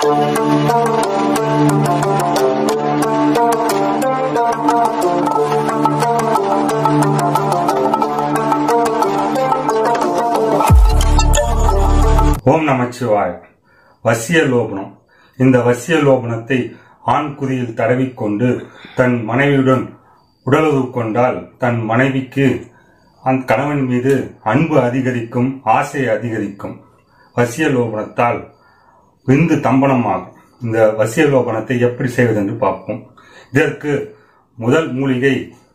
ஓம் நமச்சிவாய வசிய லோபனம் இந்த வசிய லோபனத்தை ஆண் குதியில் தடவிக்கொண்டு தன் மனைவியுடன் உடலுறவு கொண்டால் தன் மனைவிக்கு அந்த கணவன் மீது அன்பு அதிகரிக்கும் ஆசை அதிகரிக்கும் வசிய லோபனத்தால் விந்து தம்பனமாகும் இந்த வசிய லோபனத்தை எப்படி செய்வது என்று பார்ப்போம் இதற்கு முதல் மூலிகை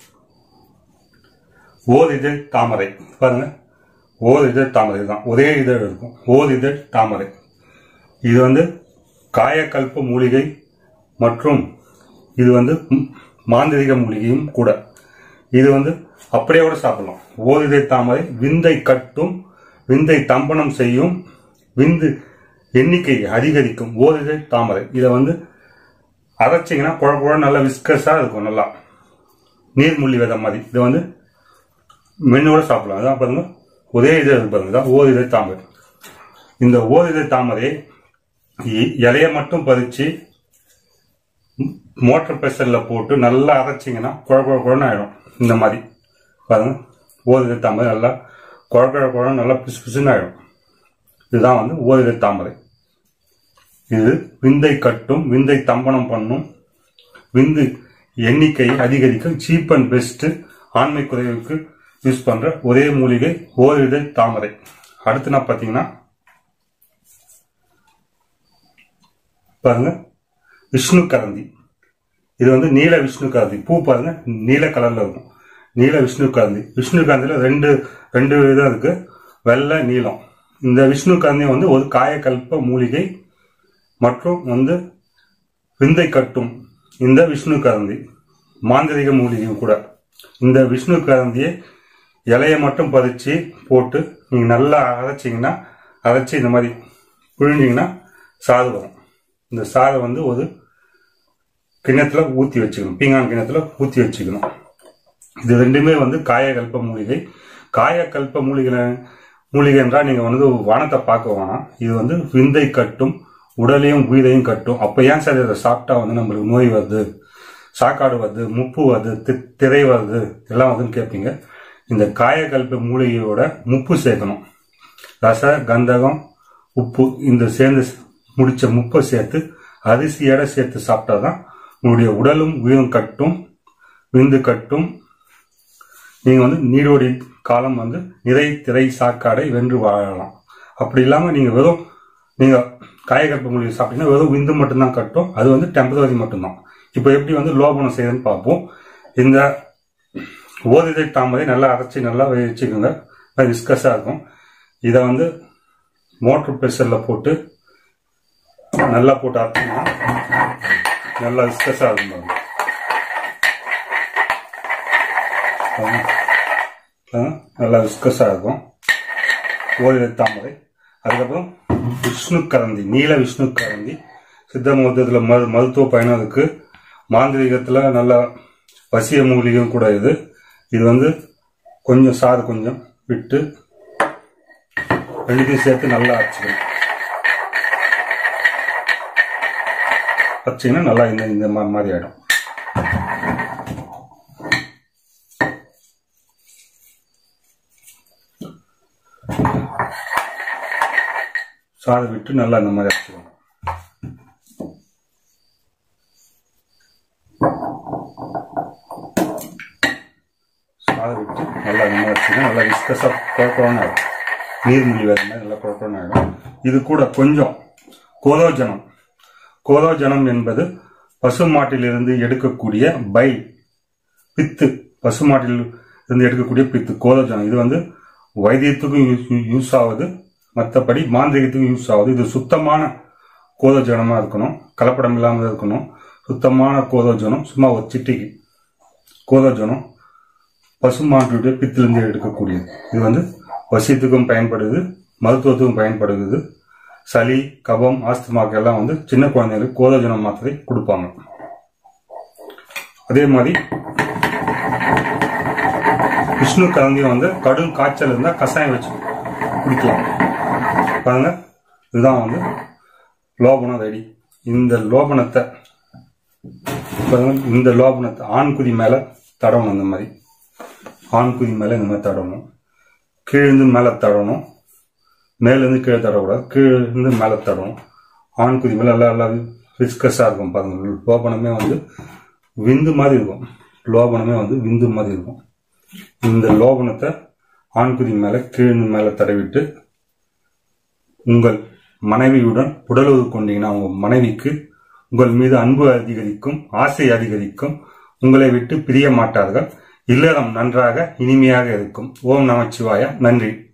ஓரிதழ் தாமரை பாருங்க ஓரிதழ் தாமரை தான் ஒரே இதழ் இருக்கும் ஓரிதழ் தாமரை இது வந்து காயக்கல்ப மூலிகை மற்றும் இது வந்து ம், மாந்திரிக மூலிகையும் கூட இது வந்து அப்படியே கூட சாப்பிடலாம் ஓரிதை தாமரை விந்தை கட்டும் விந்தை தம்பனம் செய்யும் விந்து எண்ணிக்கை அதிகரிக்கும் ஓரிதை தாமரை இதை வந்து அரைச்சிங்கன்னா குழ குழ நல்லா விஸ்கஸாக இருக்கும் நல்லா நீர்முள்ளி விதை மாதிரி இதை வந்து மென்னோட சாப்பிடலாம் அதான் பாருங்க ஒரே இது இருக்கு பாருங்க இதான் ஓரிதை தாமரை இந்த ஓரிதை தாமரை இ- இலைய மட்டும் பறிச்சு ம், மோட்டர் பிரஷர்ல போட்டு நல்லா அரைச்சிங்கன்னா குழ குழ குழன்னு ஆயிடும் இந்த மாதிரி பாருங்க ஓரிதை தாமரை நல்லா குழ குழ குழன்னு நல்லா பிசு பிசுன்னு ஆயிடும் இதுதான் வந்து ஓரிதை தாமரை இது விந்தை கட்டும் விந்தை தம்பனம் பண்ணும் விந்து எண்ணிக்கை அதிகரிக்கும் சீப் அண்ட் பெஸ்ட் ஆண்மை குறைவுக்கு யூஸ் பண்ற ஒரே மூலிகை ஓரிதை தாமரை அடுத்து நான் பாத்தீங்கன்னா பாருங்க விஷ்ணு கரந்தி இது வந்து நீல விஷ்ணு கரந்தி பூ பாருங்க நீல கலர்ல இருக்கும் நீல விஷ்ணு கரந்தி விஷ்ணு கரந்தில ரெண்டு ரெண்டு விதம் இருக்கு வெள்ளை நீலம் இந்த விஷ்ணு கரந்தி வந்து ஒரு காயக்கல்ப மூலிகை மற்றும் வந்து விந்தை கட்டும் இந்த விஷ்ணு கரந்தி மாந்திரிக மூலிகையும் கூட இந்த விஷ்ணு கரந்தியை இலையை மட்டும் பறிச்சு போட்டு நீங்க நல்லா அரைச்சிங்கன்னா அரைச்சி இந்த மாதிரி புழிஞ்சிங்கன்னா சாறு வரும் இந்த சாறை வந்து ஒரு கிண்ணத்துல ஊற்றி வச்சுக்கணும் பீங்கான் கிண்ணத்துல ஊற்றி வச்சுக்கணும் இது ரெண்டுமே வந்து காயகல்ப மூலிகை காயகல்ப மூலிகை மூலிகை என்றால் நீங்க வந்து வானத்தை பார்க்க வேணாம் இது வந்து விந்தை கட்டும் உடலையும் உயிரையும் கட்டும் அப்ப ஏன் சார் இதை சாப்பிட்டா வந்து நம்மளுக்கு நோய் வருது சாக்காடு வருது முப்பு வருது தி- திரை வருது எல்லாம் வருதுன்னு கேட்பீங்க இந்த காயகல்ப மூலிகையோட முப்பு சேர்க்கணும் ரச கந்தகம் உப்பு இந்த சேர்ந்து முடிச்ச முப்பை சேர்த்து அரிசியோட சேர்த்து சாப்பிட்டாதான் உங்களுடைய உடலும் உயிரும் கட்டும் விந்து கட்டும் நீங்க வந்து நீரோடி காலம் வந்து நிறை திரை சாக்காடை வென்று வாழலாம் அப்படி இல்லாம நீங்க வெறும் நீங்க காயகல்ப மூலிகை சாப்பிட்டீங்கன்னா வெறும் விந்து மட்டும்தான் கட்டும் அது வந்து டெம்பரவரி மட்டும்தான் இப்போ எப்படி வந்து லோபனம் செய்யுதுன்னு பார்ப்போம் இந்த ஓரிதை தாமரை நல்லா அரைச்சி நல்லா வச்சுக்கோங்க விஸ்கஸாக இருக்கும் இதை வந்து மோட்டர் ப்ரெஷரில் போட்டு நல்லா போட்டு அரைச்சிங்கன்னா நல்லா விஸ்கஸாக இருக்கும் பாருங்க. பாருங்க. பாருங்க. நல்லா விஸ்கஸாக இருக்கும் ஓரிரை தாமரை அதுக்கப்புறம் விஷ்ணு கரந்தி நீல விஷ்ணு கரந்தி சித்த மருத்துவத்தில் மரு மருத்துவ பயணம் இருக்கு மாந்திரிகத்தில் நல்ல வசிய மூலிகையும் கூட இது இது வந்து கொஞ்சம் சாறு கொஞ்சம் விட்டு ரெண்டுத்தையும் சேர்த்து நல்லா அரைச்சிக்கணும் அரைச்சிங்கன்னா நல்லா இந்த இந்த மா- மாதிரி ஆயிடும் சாறு விட்டு நல்லா இந்த மாதிரி அரைச்சிக்கணும் சாறு விட்டு நல்லா இந்த மாதிரி அரைச்சிங்கன்னா நல்லா விஸ்கஸாக குழப்பம்னு ஆயிடும் நீர்மொழி வேறு மாதிரி நல்லா குழப்பம்னு ஆயிடும் இது கூட கொஞ்சம் கோலோஜனம் கோலோஜனம் என்பது பசுமாட்டிலிருந்து எடுக்கக்கூடிய பை பித்து பசுமாட்டில் இருந்து எடுக்கக்கூடிய பித்து கோலோஜனம் இது வந்து வைத்தியத்துக்கும் யூஸ் யூஸ் ஆகுது மற்றபடி மாந்திரிகத்துக்கும் யூஸ் ஆகுது இது சுத்தமான கோலோஜனமா இருக்கணும் கலப்படம் இல்லாமல் இருக்கணும் சுத்தமான கோலோஜனம் சும்மா ஒரு சிட்டிக்கு கோலோஜனம் பசுமாட்டுடைய பித்திலிருந்து எடுக்கக்கூடியது இது வந்து வசியத்துக்கும் பயன்படுது மருத்துவத்துக்கும் பயன்படுகிறது சளி கபம் ஆஸ்துமாக்கு எல்லாம் வந்து சின்ன குழந்தைகளுக்கு கோலோஜனம் மாத்திரை கொடுப்பாங்க அதே மாதிரி விஷ்ணு கலந்தி வந்து கடும் காய்ச்சல் இருந்தால் கஷாயம் வச்சு குடிக்கலாம் பாருங்க இதுதான் வந்து லோபனம் ரெடி இந்த லோபனத்தை பாருங்க, இந்த லோபனத்தை ஆண் குதி மேல தடவணும் இந்த மாதிரி ஆண் குதி மேல இந்த மாதிரி தடவணும் கீழிருந்து மேல தடவணும் மேலேருந்து கீழே தடவக்கூடாது கீழிருந்து மேலே தடவணும் ஆண் குதி மேலே எல்லாம் எல்லாம் விஸ்கஸாக இருக்கும் பாருங்க லோபனமே வந்து விந்து மாதிரி இருக்கும் லோபனமே வந்து விந்து மாதிரி இருக்கும் இந்த லோபனத்தை ஆண் குதி மேலே கீழிருந்து மேலே தடவிட்டு உங்கள் மனைவியுடன் உடலுறவு கொண்டீங்கன்னா உங்க மனைவிக்கு உங்கள் மீது அன்பு அதிகரிக்கும் ஆசை அதிகரிக்கும் உங்களை விட்டு பிரிய மாட்டார்கள் இல்லறம் நன்றாக இனிமையாக இருக்கும் ஓம் நமச்சிவாய நன்றி